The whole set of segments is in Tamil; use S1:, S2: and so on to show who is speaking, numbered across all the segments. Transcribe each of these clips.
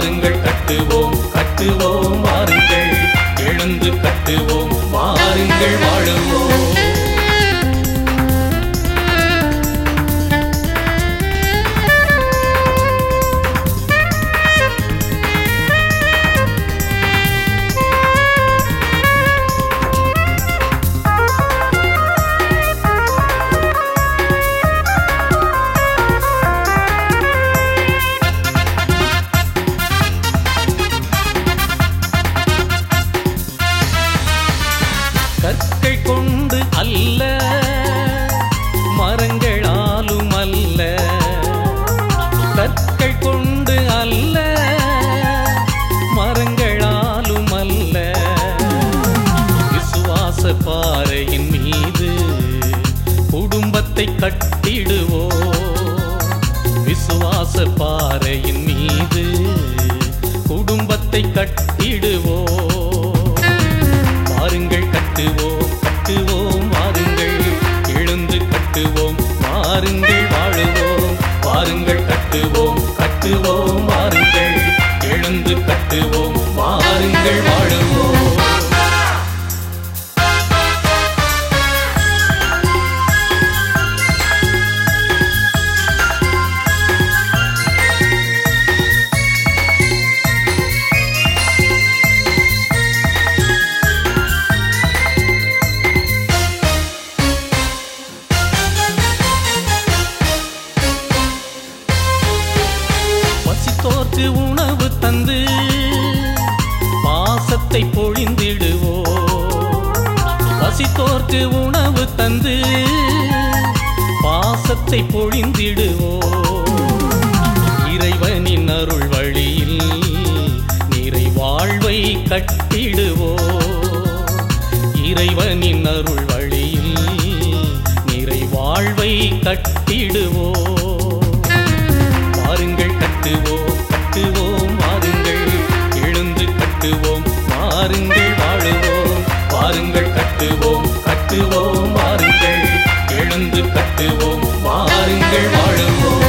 S1: வாருங்கள் கட்டுவோம் கட்டுவோம் வாருங்கள் எழுந்து கட்டுவோம் வாருங்கள் வாழுவோம் கற்கள் கொண்டு அல்ல மரங்களாலும் அல்ல கற்கள் கொண்டு அல்ல மரங்களாலும் அல்ல விசுவாச பாறையின் மீது குடும்பத்தை கட்டிடுவோ விசுவாச பாறையின் மீது குடும்பத்தை கட்டிடுவோ வாருங்கள் கட்டுவோம் கட்டுவோம் வாருங்கள் எழுந்து கட்டுவோம் வாருங்கள் வாழுவோம் வாருங்கள் கட்டுவோம் கட்டுவோம் வாருங்கள் எழுந்து கட்டுவோம் வாருங்கள் வாழுவோம் பசித்தோர்க்கு உணவு தந்து பாசத்தை பொழிந்திடுவோ பசித்தோர்க்கு உணவு தந்து பாசத்தை பொழிந்திடுவோ இறைவனின் அருள் வழியில் நிறை வாழ்வை கட்டிடுவோ இறைவனின் அருள் வழியில் நிறை வாழ்வை கட்டிடுவோ வாருங்கள் கட்டுவோம் கட்டுவோம் வாருங்கள் எழுந்து கட்டுவோம் வாருங்கள் வாழுவோம் வாருங்கள் கட்டுவோம் கட்டுவோம் வாருங்கள் எழுந்து கட்டுவோம் வாருங்கள் வாழுவோம்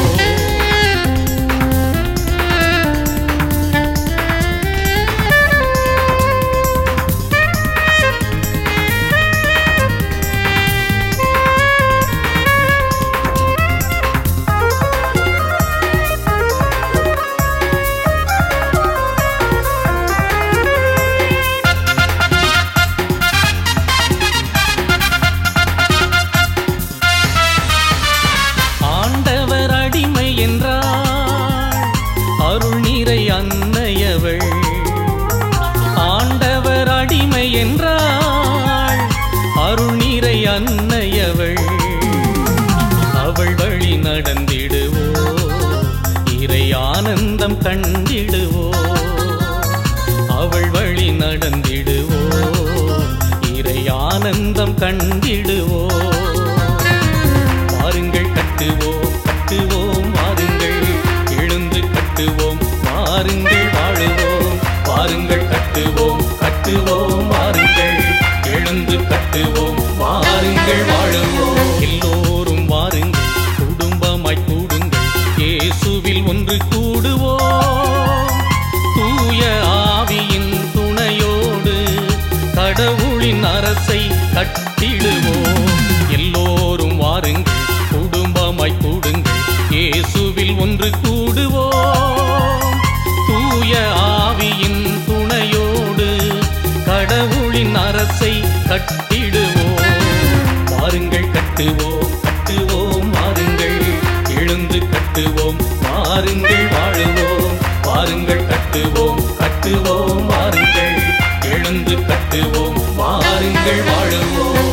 S1: ஆண்டவர் அடிமை என்றாள் அருள் நீரை அன்னையவள் ஆண்டவர் அடிமை என்றாள் அருள் நீரை அன்னையவள் அவள் வழி நடந்திடுவோ இறை ஆனந்தம் கண்டிடுவோ அவள் வழி நடந்திடுவோ இறை ஆனந்தம் கண்டிடுவோ வாருங்கள் கட்டுவோம் கட்டுவோம் வாருங்கள் எழுந்து கட்டுவோம் வாருங்கள் வாழுவோம் வாருங்கள் கட்டுவோம் கட்டுவோம் வாருங்கள் எழுந்து கட்டுவோம் வாருங்கள் வாழுவோம் எல்லோரும் வாருங்கள் குடும்பமாய் கூடுங்கள் இயேசுவில் ஒன்று கூடுவோம் தூய ஆவியின் துணையோடு கடவுளின் அரசை கட்டிடுவோம் எல்லோரும் வாருங்கள் குடும்பமாய் கூடுங்கள் இயேசுவில் ஒன்று கூடுவோம் தூய ஆவியின் துணையோடு கடவுளின் அரசை கட்டிடுவோம் வாருங்கள் கட்டுவோம் கட்டுவோம் வாருங்கள் எழுந்து கட்டுவோம் வாருங்கள் வாழுவோம் வாருங்கள் கட்டுவோம் கட்டுவோம் வாருங்கள் எழுந்து கட்டுவோம் வாருங்கள் வாழுவோம்